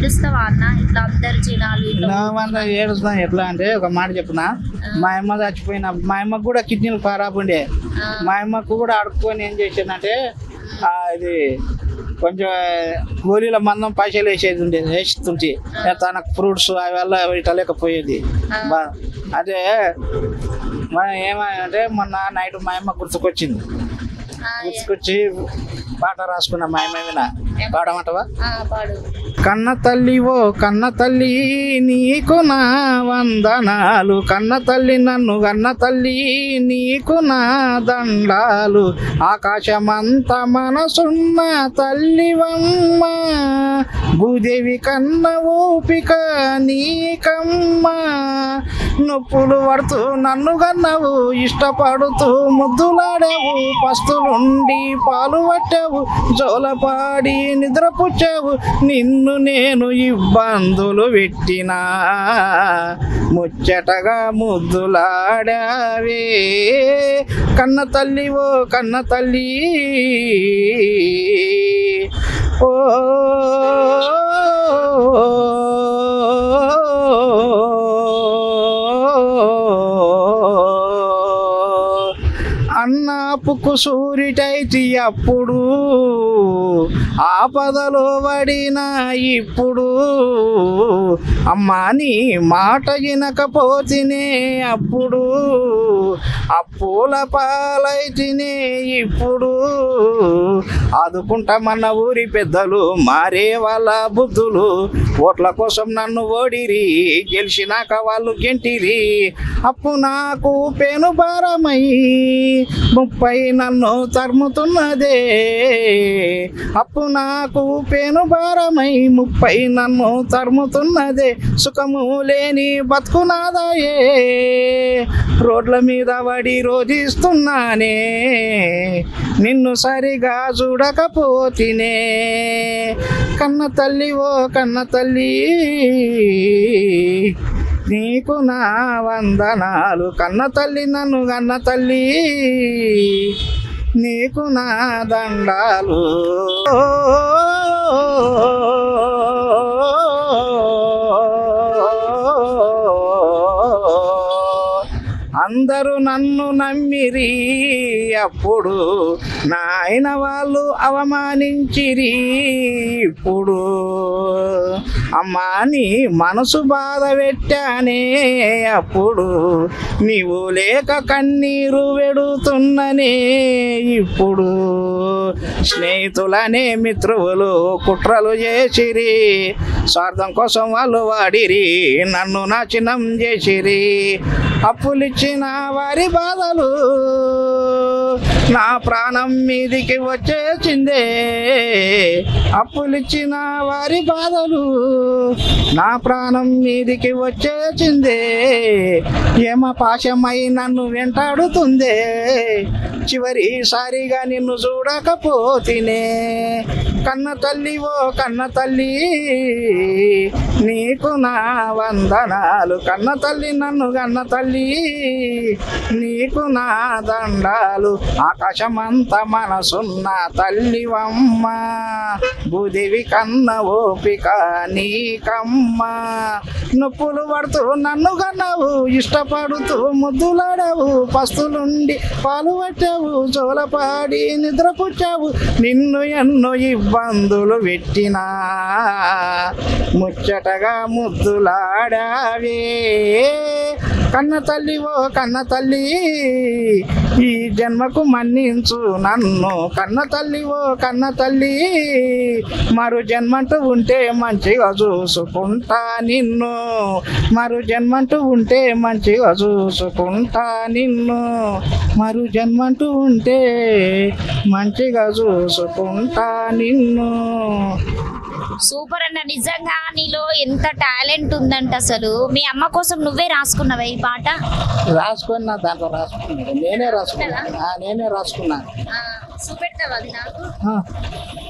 ఏడుస్తావా అన్న ఇట్లా అందరు జనాలు ఇట్లా నా మన ఏడుస్తాం ఎట్లా అంటే ఒక మాట చెప్పున మా అమ్మ చచ్చిపోయిన మా అమ్మకు కూడా కిడ్నీలు ఖరాబ్ ఉండే ఆ, మా అమ్మకు కూడా అడుక్కొని ఏం చేసానంటే ఆ, ఇది కొంచెం గోళీల మందం పైసలు వేసేది ఉండేది వేస్తుంటే తనకు ఫ్రూట్స్ అవి వల్ల ఇటలేకపోయేది బా- అదే మనం ఏమంటే మొన్న నైట్ మా అమ్మ గుర్తుకొచ్చింది ఆ, గుర్తుకొచ్చి పాట రాసుకున్నా మా అమ్మ మీద పాడమంటవా ఆ, పాడు కన్న తల్లి ఓ కన్న తల్లి నీకు నా వందనాలు కన్న తల్లి నన్ను కన్న తల్లి నీకు నా దండాలు ఆకాశమంత మనసున్న తల్లివమ్మ భూదేవి కన్న ఓపిక నీకమ్మ నొప్పులు పడుతూ నన్ను కన్నావు ఇష్టపడుతూ ముద్దులాడావు పస్తులుండి పాలు పట్టావు జోలపాడి నిద్రపుచ్చావు నిన్ను నేను ఇబ్బందులు పెట్టినా ముచ్చటగా ముద్దులాడావే కన్న తల్లి ఓ కన్న తల్లి ఓ అన్నాపుకు సూరిటైతి అప్పుడు ఆపదలో పడిన ఇప్పుడు అమ్మా నీ మాట వినకపోతేనే అప్పుడు అప్పుల పాలైతేనే ఇప్పుడు ఆదుకుంటామన్న ఊరి పెద్దలు మారే వాళ్ళ బుద్ధులు ఓట్ల కోసం నన్ను ఓడిరి గెలిచినాక వాళ్ళు గెంటిరి అప్పు నాకు పేను భారమై ముప్పై నన్ను తరుముతున్నదే అప్పు నాకు పేను భారమై ముప్పై నన్ను తరుముతున్నదే సుఖము లేని బతుకునాదాయే రోడ్ల మీద పడి రోజిస్తున్నానే నిన్ను సరిగా చూడకపోతినే కన్న తల్లి ఓ కన్న తల్లి నీకు నా వందనాలు కన్న తల్లి నన్ను కన్న తల్లి నీకు నా దండాలు అందరూ నన్ను నమ్మిరి అప్పుడు నాయన వాళ్ళు అవమానించిరి ఇప్పుడు అమ్మా నీ మనసు బాధ పెట్టానే అప్పుడు నీవు లేక కన్నీరు వెడుతున్ననే ఇప్పుడు స్నేహితులనే మిత్రువులు కుట్రలు చేసిరి స్వార్థం కోసం వాళ్ళు వాడిరి నన్ను నాశనం చేసిరి అప్పులిచ్చిన వారి బాధలు నా ప్రాణం మీదికి వచ్చేసిందే అప్పులిచ్చిన వారి బాధలు నా ప్రాణం మీదికి వచ్చేసిందే ఏమ పాశమై నన్ను వెంటాడుతుందే చివరిసారిగా నిన్ను చూడకపోతేనే కన్న తల్లి ఓ కన్న తల్లి నీకు నా వందనాలు కన్న తల్లి నన్ను కన్న తల్లి నీకు నా దండాలు ఆకాశమంత మనసున్న తల్లివమ్మ భూదేవి కన్న ఓపిక నీకమ్మ నొప్పులు పడుతూ నన్ను కన్నావు ఇష్టపడుతూ ముద్దులాడావు పస్తులుండి పాలు పట్టావు జోలపాడి నిద్రపుచ్చావు నిన్ను ఎన్నో ఇబ్బందులు పెట్టినా ముచ్చటగా ముద్దులాడావే కన్న తల్లి ఓ కన్న తల్లి ఈ జన్మకు మన్నించు నన్ను కన్న తల్లి ఓ కన్న తల్లి మరు జన్మంటూ ఉంటే మంచిగా చూసుకుంటా నిన్ను మరు జన్మంటూ ఉంటే మంచిగా చూసుకుంటా నిన్ను మరు జన్మంటూ ఉంటే మంచిగా చూసుకుంటా నిన్ను సూపర్ అన్న నిజంగా నీలో ఎంత టాలెంట్ ఉందంట అసలు మీ అమ్మ కోసం నువ్వే రాసుకున్నావా ఈ పాట రాసుకొని నా దాంట్లో రాసుకున్నాను నేనే రాసుకున్నా ఆ, నేనే రాసుకున్నా ఆ, చూపెడతావా అది నాకు ఆ,